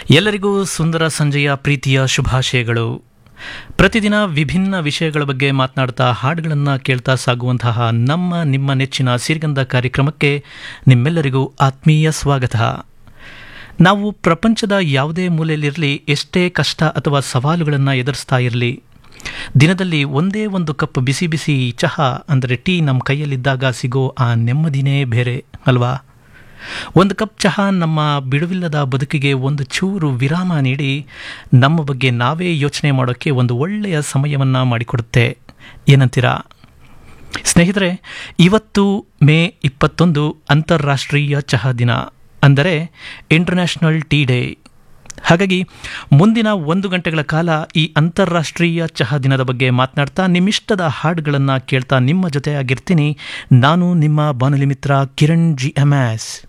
ಎಲ್ಲರಿಗೂ ಸುಂದರ ಸಂಜೆಯ ಪ್ರೀತಿಯ ಶುಭಾಶಯಗಳು ಪ್ರತಿದಿನ ವಿಭಿನ್ನ ವಿಷಯಗಳ ಬಗ್ಗೆ ಮಾತನಾಡ್ತಾ ಹಾಡುಗಳನ್ನು ಕೇಳ್ತಾ ಸಾಗುವಂತಹ ನಮ್ಮ ನಿಮ್ಮ ನೆಚ್ಚಿನ ಸಿರಿಗಂಧ ಕಾರ್ಯಕ್ರಮಕ್ಕೆ ನಿಮ್ಮೆಲ್ಲರಿಗೂ ಆತ್ಮೀಯ ಸ್ವಾಗತ ನಾವು ಪ್ರಪಂಚದ ಯಾವುದೇ ಮೂಲೆಯಲ್ಲಿರಲಿ ಎಷ್ಟೇ ಕಷ್ಟ ಅಥವಾ ಸವಾಲುಗಳನ್ನು ಎದುರಿಸ್ತಾ ಇರಲಿ ದಿನದಲ್ಲಿ ಒಂದೇ ಒಂದು ಕಪ್ ಬಿಸಿ ಬಿಸಿ ಚಹಾ ಅಂದರೆ ಟೀ ನಮ್ಮ ಕೈಯಲ್ಲಿದ್ದಾಗ ಸಿಗೋ ಆ ನೆಮ್ಮದಿನೇ ಬೇರೆ ಅಲ್ವಾ ಒಂದು ಕಪ್ ಚಹಾ ನಮ್ಮ ಬಿಡುವಿಲ್ಲದ ಬದುಕಿಗೆ ಒಂದು ಚೂರು ವಿರಾಮ ನೀಡಿ ನಮ್ಮ ಬಗ್ಗೆ ನಾವೇ ಯೋಚನೆ ಮಾಡೋಕ್ಕೆ ಒಂದು ಒಳ್ಳೆಯ ಸಮಯವನ್ನು ಮಾಡಿಕೊಡುತ್ತೆ ಏನಂತೀರಾ ಸ್ನೇಹಿತರೆ ಇವತ್ತು ಮೇ ಇಪ್ಪತ್ತೊಂದು ಅಂತಾರಾಷ್ಟ್ರೀಯ ಚಹಾ ದಿನ ಅಂದರೆ ಇಂಟರ್ನ್ಯಾಷನಲ್ ಟೀ ಡೇ ಹಾಗಾಗಿ ಮುಂದಿನ ಒಂದು ಗಂಟೆಗಳ ಕಾಲ ಈ ಅಂತಾರಾಷ್ಟ್ರೀಯ ಚಹಾ ದಿನದ ಬಗ್ಗೆ ಮಾತನಾಡ್ತಾ ನಿಮ್ಮಿಷ್ಟದ ಹಾಡುಗಳನ್ನು ಕೇಳ್ತಾ ನಿಮ್ಮ ಜೊತೆ ಆಗಿರ್ತೀನಿ ನಾನು ನಿಮ್ಮ ಬಾನುಲಿ ಮಿತ್ರ ಕಿರಣ್ ಜಿ ಎಮ್ ಎಸ್